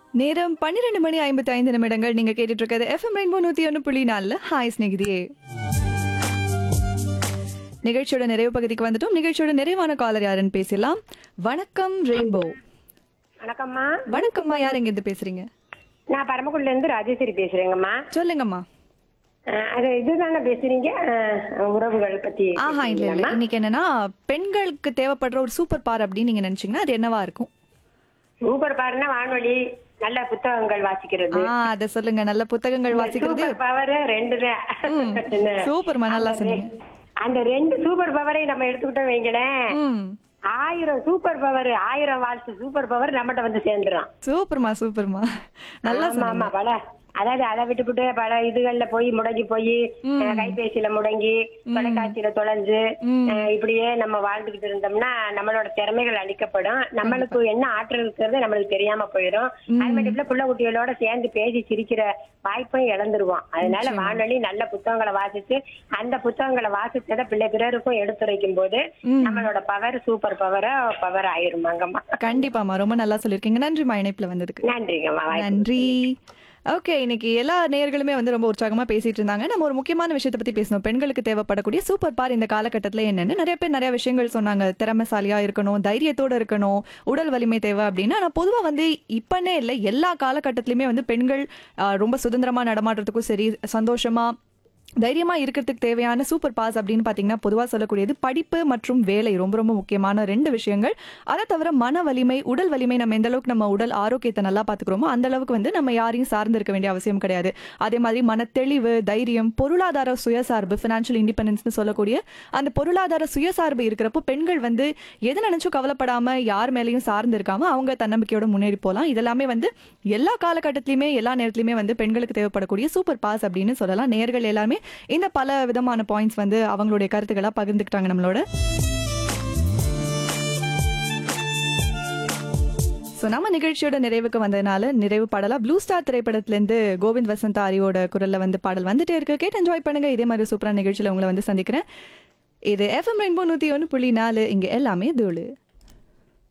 நேரம் பன்னிரெண்டு மணி ஐம்பத்தி ஐந்து நிமிடங்கள் நீங்க கேட்டுட்டு இருக்கிறது எஃப்எம் ரெயின்போ நூத்தி ஒன்று புள்ளி நாலுல ஹாய் ஸ்நேகிதியே நிகழ்ச்சியோட நிறைவு பகுதிக்கு வந்துட்டோம் நிகழ்ச்சியோட நிறைவான காலர் யாருன்னு பேசலாம் வணக்கம் ரெயின்போ வணக்கம்மா வணக்கம்மா யார் எங்க இருந்து பேசுறீங்க நான் பரமக்குடில இருந்து ராஜேஸ்வரி பேசுறேங்கம்மா சொல்லுங்கம்மா அஹ் அது இதுதானே பேசுறீங்க அஹ் உறவுகள் பத்தி ஆஹா இல்ல இல்ல இன்னைக்கு என்னன்னா பெண்களுக்கு தேவைப்படுற ஒரு சூப்பர் பார் அப்படின்னு நீங்க நினைச்சீங்கன்னா அது என்னவா இருக்கும் சூப்பர் பாருன்னா வானொலி நல்ல புத்தகங்கள் வாசிக்கிறது ஆ அத சொல்லுங்க நல்ல புத்தகங்கள் வாசிக்கிறது சூப்பர் பவர் ரெண்டு தான் என்ன? சூப்பர்மா நல்லா சொன்னீங்க அந்த ரெண்டு சூப்பர் பவரை நம்ம எடுத்துக்கிட்டோம் வைங்களேன் ம் ஆயிரம் சூப்பர் பவர் ஆயிரம் வாழ்த்து சூப்பர் பவர் நம்மகிட்ட வந்து சேர்ந்துரும் சூப்பர்மா சூப்பர்மா நல்லா ஆமா ஆமா பல அதாவது அதை விட்டுவிட்டு பல இதுகள்ல போய் முடங்கி போய் அஹ், கைபேசியில முடங்கி தொலைக்காட்சியில தொலைஞ்சு அஹ், இப்படியே நம்ம வாழ்ந்துகிட்டு இருந்தோம்னா நம்மளோட திறமைகள் அழிக்கப்படும் நம்மளுக்கு என்ன ஆற்றல் இருக்கிறது நம்மளுக்கு தெரியாம போயிடும் அது மட்டும் இல்ல புள்ள குட்டிகளோட சேர்ந்து பேசி சிரிக்கிற வாய்ப்பையும் இழந்துருவோம் அதனால வானொலி நல்ல புத்தகங்களை வாசிச்சு அந்த புத்தகங்களை வாசிச்சதை பிள்ளை பிறருக்கும் எடுத்துரைக்கும் போது நம்மளோட பவர் சூப்பர் பவரா பவர் ஆயிருமாங்கம்மா கண்டிப்பாமா ரொம்ப நல்லா சொல்லிருக்கீங்க நன்றிமா இணைப்புல வந்ததுக்கு நன்றிங்கம்மா வாய்ப்பு நன்றி ஓகே இன்னைக்கு எல்லா நேயர்களுமே வந்து ரொம்ப உற்சாகமா பேசிட்டு இருந்தாங்க நம்ம ஒரு முக்கியமான விஷயத்தை பத்தி பேசணும் பெண்களுக்கு தேவைப்படக்கூடிய சூப்பர் பார் இந்த காலகட்டத்துல என்னன்னு நிறைய பேர் நிறைய விஷயங்கள் சொன்னாங்க திறமைசாலியா இருக்கணும் தைரியத்தோட இருக்கணும் உடல் வலிமை தேவை அப்படின்னு ஆனா பொதுவா வந்து இப்பனே இல்லை எல்லா காலகட்டத்திலுமே வந்து பெண்கள் ஆஹ், ரொம்ப சுதந்திரமா நடமாடுறதுக்கும் சரி சந்தோஷமா தைரியமா இருக்கிறதுக்கு தேவையான சூப்பர் பாஸ் அப்படின்னு பாத்தீங்கன்னா பொதுவா சொல்லக்கூடியது படிப்பு மற்றும் வேலை ரொம்ப ரொம்ப முக்கியமான ரெண்டு விஷயங்கள் அதை தவிர மன வலிமை உடல் வலிமை நம்ம எந்த அளவுக்கு நம்ம உடல் ஆரோக்கியத்தை நல்லா பாத்துக்கிறோமோ அந்த அளவுக்கு வந்து நம்ம யாரையும் சார்ந்து இருக்க வேண்டிய அவசியம் கிடையாது அதே மாதிரி மன தெளிவு தைரியம் பொருளாதார சுயசார்பு ஃபினான்ஷியல் இண்டிபெண்டன்ஸ்னு சொல்லக்கூடிய அந்த பொருளாதார சுயசார்பு இருக்கிறப்போ பெண்கள் வந்து எது நினைச்சும் கவலைப்படாம யார் மேலேயும் சார்ந்து இருக்காம அவங்க தன்னம்பிக்கையோட முன்னேறி போகலாம் இதெல்லாமே வந்து எல்லா காலகட்டத்திலுமே எல்லா நேரத்திலுமே வந்து பெண்களுக்கு தேவைப்படக்கூடிய சூப்பர் பாஸ் அப்படின்னு சொல்லலாம் நேர்கள் எல்லாருமே இந்த பல விதமான பாயிண்ட்ஸ் வந்து அவங்களுடைய கருத்துக்களா பகிர்ந்துக்கிட்டாங்க நம்மளோட ஸோ நம்ம நிகழ்ச்சியோட நிறைவுக்கு வந்ததுனால நிறைவு பாடலா ப்ளூ ஸ்டார் திரைப்படத்திலேருந்து கோவிந்த் வசந்தா அரியோட குரல்ல வந்து பாடல் வந்துட்டே இருக்கு கேட்டு என்ஜாய் பண்ணுங்க இதே மாதிரி சூப்பரான நிகழ்ச்சியில் உங்களை வந்து சந்திக்கிறேன் இது எஃப்எம் ரெயின்போ நூற்றி ஒன்று புள்ளி நாலு இங்கே எல்லாமே தூளு